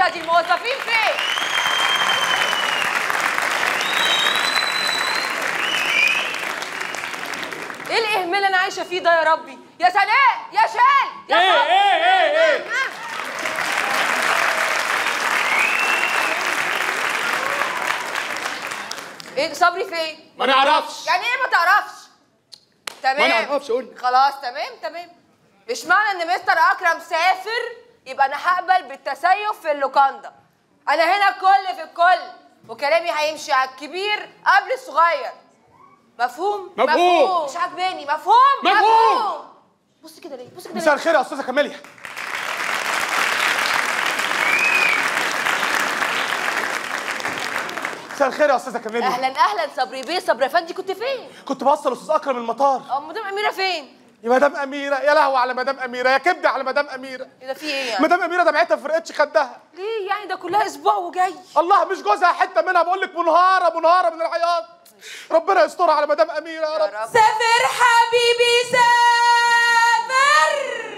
الزفه دي الموظفين فين ايه الاهمال اللي انا عايشه فيه ده يا ربي يا سناء يا شال يا ايه صبري. ايه ايه ايه ايه صبري فين ما نعرفش يعني ايه ما تعرفش تمام ما نعرفش، قولي. خلاص تمام تمام مش معنى ان مستر اكرم سافر يبقى انا هقبل بالتسيف في اللوكاندا انا هنا الكل في الكل وكلامي هيمشي على الكبير قبل الصغير مفهوم مفهوم. مش عاجباني مفهوم مفهوم. بص كده ليه بص كده مساء ليه الخير يا استاذه كاميليا مساء الخير يا استاذه كاميليا اهلا اهلا صبري بيه صبري افندي كنت فين كنت بوصل استاذ اكرم المطار ام مدام اميره فين يا مدام اميره يا لهوي على مدام اميره يا كبدي على مدام اميره ايه ده في ايه يعني مدام اميره دمعتها ما فرقتش خدها ليه يعني ده كلها اسبوع وجاي الله مش جوزها حته منها بقول لك منهاره منهاره من العياط ربنا يسترها على مدام اميره يا يا رب رب سافر حبيبي سافر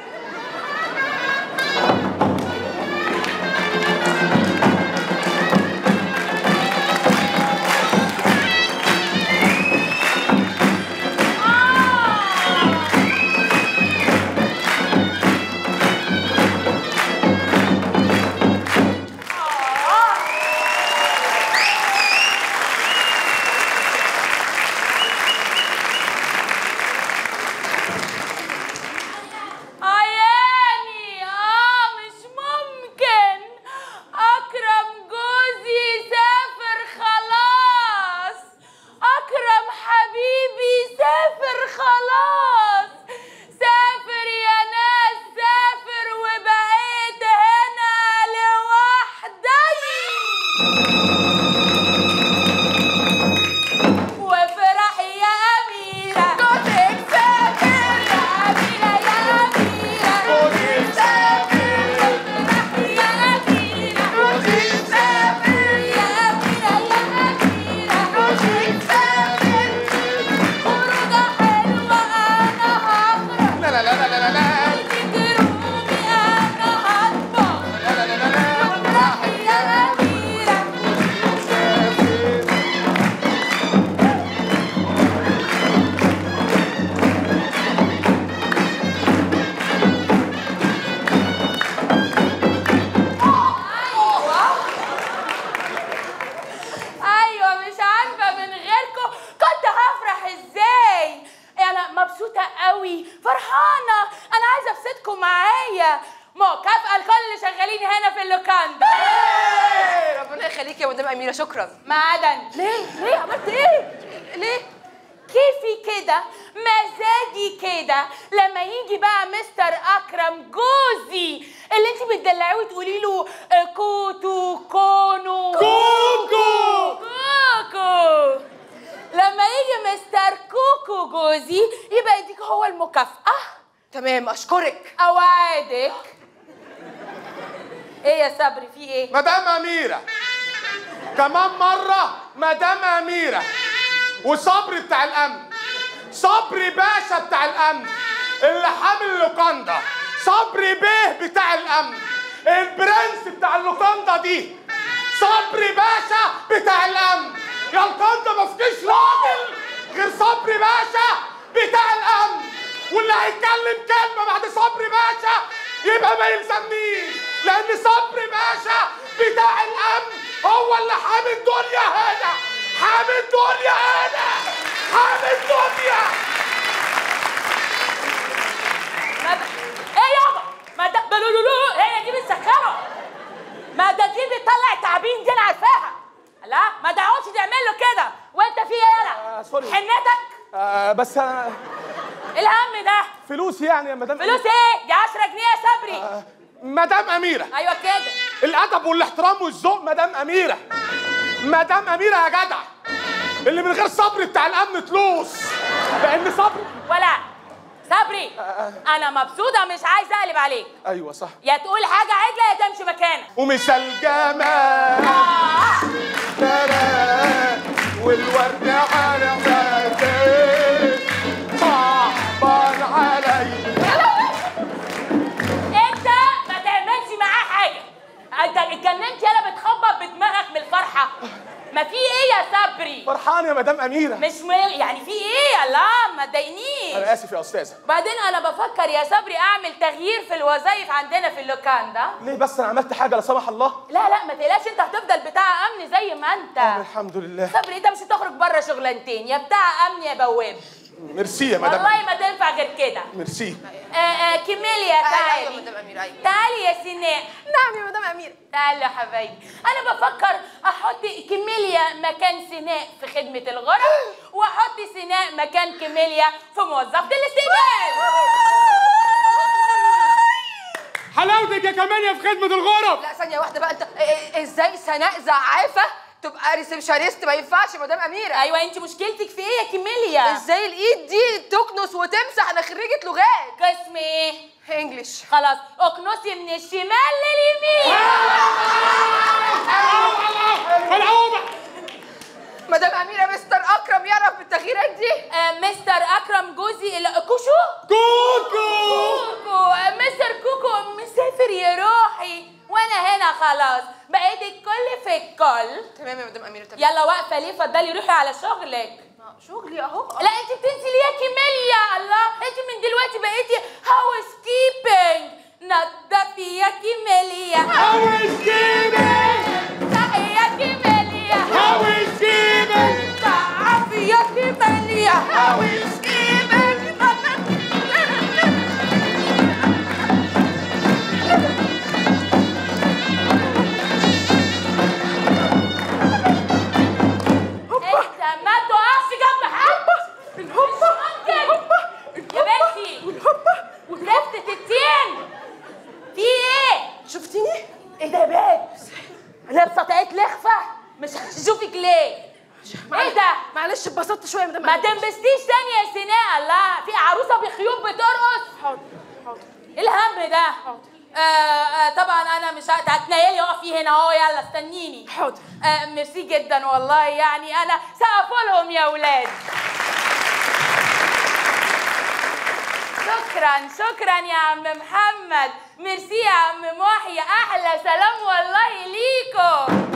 عياني اه مش ممكن اكرم جوزي سافر خلاص اكرم حبيبي سافر خلاص سافر يا ناس سافر وبقيت هنا لوحدي وافرح يا أميرة جوزك سافر يا أميرة يا أميرة جوزك سافر وافرح يا أميرة جوزك سافر يا أميرة يا أميرة جوزك سافر خروجة حلوة أنا هخرج لا لا لا لا لا لا تجروني أنا هطبخ لا لا لا لا وافرح يا أميرة ايوه مش عارفه من غيركم كنت هفرح ازاي انا مبسوطه قوي فرحانه انا عايزه ابسطكم معايا مكافاه لكل اللي شغالين هنا في اللوكاندا ربنا يخليك يا مدام اميره شكرا معدن ليه ليه عملت ايه ليه كيفي كده مزاجي كده لما يجي بقى مستر اكرم جوزي اللي انت بتدلعيه وتقولي له آه، كوتو كونو كوكو كوكو لما يجي مستر كوكو جوزي يبقى يديك هو المكافأة تمام اشكرك أوعدك ايه يا صبري في ايه؟ مدام اميره كمان مره مدام اميره وصبري بتاع الامن صبري باشا بتاع الامن اللي حامل اللوكاندا صبري بيه بتاع الامن البرنس بتاع اللوكاندا دي صبري باشا بتاع الامن يا لوكاندا ما فيكيش راجل غير صبري باشا بتاع الامن واللي هيتكلم كلمه بعد صبري باشا يبقى ما يلزمنيش لان صبري باشا بتاع الامن هو اللي حامي الدنيا هنا حامي الدنيا هنا حامي الدنيا ما د... ايه يابا ما د... بلولولو هي دي بتسخره ما ده دي بتطلع تعابين دي انا عارفاها لا ما تقعدش تعمل له كده وانت في ايه يالا آه، سوري. حنتك آه بس أنا الهم ده فلوس يعني يا مدام فلوس ايه دي 10 جنيه يا صبري آه مدام اميره ايوه كده الادب والاحترام والذوق مدام اميره مدام اميره يا جدع اللي من غير صبري بتاع الامن تلوس لان صبري ولا صبري انا مبسوطه مش عايزه اقلب عليك ايوه صح يا تقول حاجه عدله يا تمشي مكانك ومثال جمال آه. ترى والورد على خدك صعبان علي انت ما تعملش معاه حاجه انت اتجننت ما في ايه يا صبري فرحان يا مدام اميره مش م... يعني في ايه الله ما تضايقنيش انا اسف يا استاذه بعدين انا بفكر يا صبري اعمل تغيير في الوظائف عندنا في اللوكان ده ليه بس انا عملت حاجه لا سمح الله لا لا ما تقلقش انت هتفضل بتاع امن زي ما انت آه، الحمد لله صبري انت مش هتخرج بره شغلانتين يا بتاع امن يا بواب ميرسي يا مدام والله ما تنفع غير كده ميرسي آه آه كيميليا ايوه تعالي مدام اميره ايوه تعالي يا سناء نعم يا مدام اميره تعالي يا حبايبي انا بفكر احط كيميليا مكان سناء في خدمه الغرف واحط سناء مكان كيميليا في موظفه الاستقبال حلاوتك يا كمان يا في خدمة الغرف لا ثانيه واحده بقى انت إيه- إيه- ازاي سناء زعافه تبقى ريسبشنست ما ينفعش يا مدام اميره ايوه انت مشكلتك في ايه يا كيميليا ازاي الايد دي تكنس وتمسح انا خريجه لغات قسم ايه انجلش خلاص اكنسي من الشمال لليمين العوبة مدام اميره مستر اكرم يعرف بالتغييرات دي آه مستر اكرم جوزي ال- كوشو كوكو كوكو آه، مستر كوكو مسافر يا روحي وانا هنا خلاص بقيت الكل في الكل تمام يا مدام اميره تمام يلا واقفه ليه اتفضلي روحي على شغلك ما شغلي اهو لا انت بتنسي ليه يا كيميليا الله انت من دلوقتي بقيتي هاوس كيبنج نضفي يا كيميليا هاوس كيبنج صحي يا كيميليا هاوس كيبنج تعافي يا كيميليا هاوس كيبنج انت ما تقفش جنب حد مش ممكن يا بنتي لفتة التين في ايه؟ شفتيني ايه ده يا بنت؟ لابسه طاقية لخفة مش هشوفك ليه؟ ايه ده؟ معلش اتبسطت شويه يا مدام ما تنبسطيش تاني يا سناء الله في عروسه بخيوط بترقص حاضر حاضر ايه الهم ده؟ آه آه طبعا انا مش ه- هتنيلي اقفي هنا اهو يلا استنيني حاضر آه ميرسي جدا والله يعني انا سقفوا لهم يا ولاد شكرا شكرا يا عم محمد ميرسي يا عم محي احلى سلام والله ليكم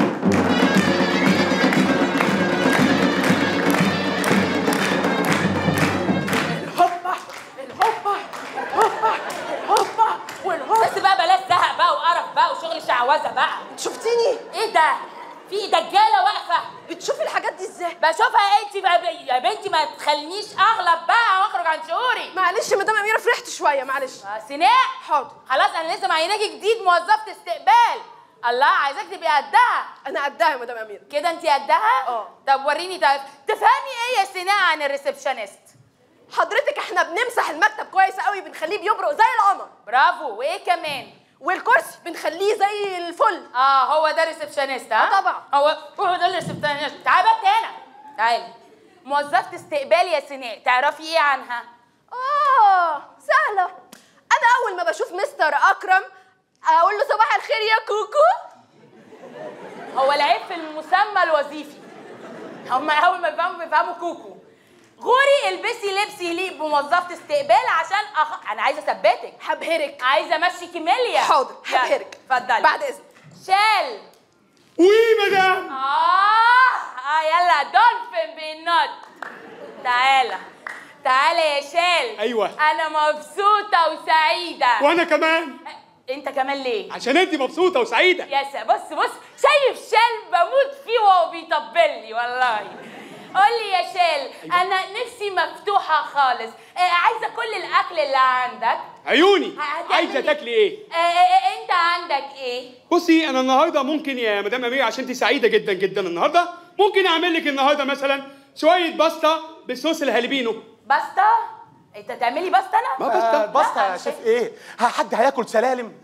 الهوبا الهوبا الهوبا الهوبا والهوبا بس بقى بلاش زهق بقى وقرف بقى وشغل شعوذه بقى شفتيني ايه ده في دجاله واقفه بتشوفي الحاجات دي ازاي بشوفها انت بقى يا بنتي ما تخلينيش اغلب بقى واخرج عن شعوري معلش يا مدام اميره فرحت شويه معلش آه، سناء حاضر خلاص انا لسه معيناكي جديد موظفه استقبال الله عايزاك تبقي قدها انا قدها يا مدام اميره كده انت قدها اه. طب وريني طيب تفهمي ايه يا سناء عن الريسبشنست حضرتك احنا بنمسح المكتب كويس قوي بنخليه بيبرق زي القمر برافو وايه كمان والكرسي بنخليه زي الفل اه هو ده ريسبشنست ها اه طبعا. هو هو ده الريسبشنست تعالي بقى هنا تعالي موظفه استقبال يا سناء تعرفي ايه عنها اه سهله انا اول ما بشوف مستر اكرم اقول له صباح الخير يا كوكو هو العيب في المسمى الوظيفي هم اول ما بيفهموا بيفهموا كوكو غوري البسي لبس يليق بموظفه استقبال عشان أخ... انا عايزه اثبتك هبهرك عايزه امشي كيميليا حاضر يلا، هبهرك اتفضلي بعد اذنك شال وي مدام اه اه يلا دولفين بينط تعالى تعالى يا شال أيوة. انا مبسوطه وسعيده وانا كمان انت كمان ليه عشان انت مبسوطة وسعيدة يا سا بص بص شايف شال بموت فيه وهو بيطبل لي والله قول لي يا شال انا نفسي مفتوحه خالص آه عايزه كل الاكل اللي عندك عيوني هتعمل عايزة إيه؟ تاكلي ايه آه آه آه انت عندك ايه بصي انا النهارده ممكن يا مدام امير عشان انت سعيده جدا جدا النهارده ممكن اعمل لك النهارده مثلا شويه باستا بالصوص الهالبينو باستا انت تعملي باستا انا ما باستا باستا يا لا، شيف ايه ها حد هياكل سلالم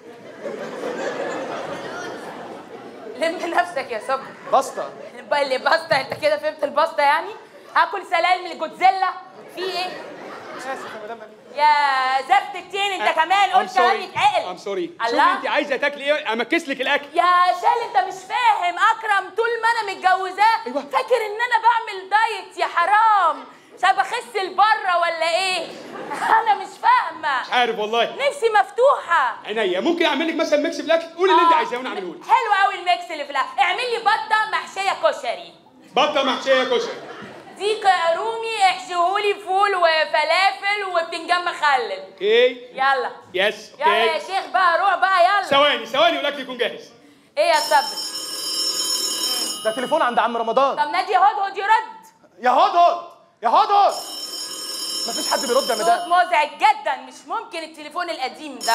لم نفسك يا صبري باستا بقى اللي باستا انت كده فهمت الباستا يعني هاكل سلالم الجوتزيلا في ايه اسف يا مدام امير يا زفت التين انت كمان قلت كلام يتعقل ام سوري شوفي الله انت عايزه تاكلي ايه امكس لك الاكل يا شال انت مش فاهم اكرم طول ما انا متجوزاه أيوة. فاكر ان انا بعمل دايت يا حرام مش بخس لبره ولا ايه انا مش فاهمه مش عارف والله نفسي مفتوحه عينيا ممكن اعمل لك مثلا ميكس بالاكل قولي اللي انت عايزاه وانا اعمله لك حلو قوي الميكس اللي في الاكل اعمل لي بطه محشيه كشري بطه محشيه كشري ديك رومي احشيهولي فول وفلافل وبتنجان مخلل اوكي يلا يس يلا يا اوكي شيخ بقى روح بقى يلا ثواني ثواني والاكل يكون جاهز ايه يا صبري ده تليفون عند عم رمضان طب نادي هدهد يرد يا هدهد يا هدهد مفيش حد بيرد يا صوت مدام مزعج جدا مش ممكن التليفون القديم ده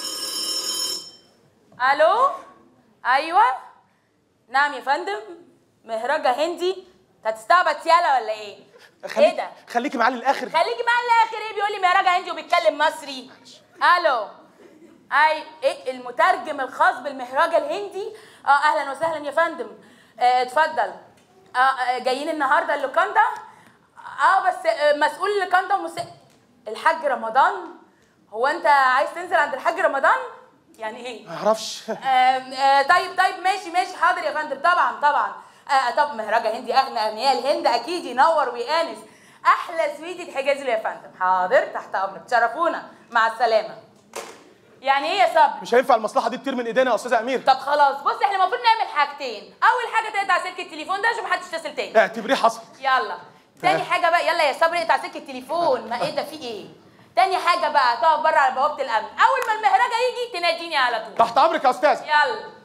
الو ايوه نعم يا فندم مهرجة هندي انت هتستعبط يالا ولا ايه ايه ده خليكي معاه للاخر خليكي معاه الاخر ايه بيقول لي مهرجة هندي وبيتكلم مصري الو اي ايه المترجم الخاص بالمهرجة الهندي اه اهلا وسهلا يا فندم آه اتفضل اه آه، جايين النهارده اللوكاندا اه بس آه مسؤول اللوكاندا ومس... الحاج رمضان هو انت عايز تنزل عند الحاج رمضان يعني ايه ما اعرفش آم، آه طيب طيب ماشي ماشي حاضر يا فندم طبعا طبعا آه طب مهرجة هندي اغنى اغنياء الهند اكيد ينور ويانس احلى سويتة حجازي يا فندم حاضر تحت امرك تشرفونا مع السلامه يعني ايه يا صبري مش هينفع المصلحه دي تطير من ايدينا يا استاذه امير طب خلاص بص احنا المفروض نعمل حاجتين اول حاجه تقطع سلك التليفون ده عشان محدش يتصل تاني اعتبريه حصل يلا تاني حاجه بقى يلا يا صبري اقطع سلك التليفون ما ايه ده في ايه تاني حاجه بقى تقف بره على بوابه الامن اول ما المهرجه يجي تناديني على طول تحت امرك يا استاذ يلا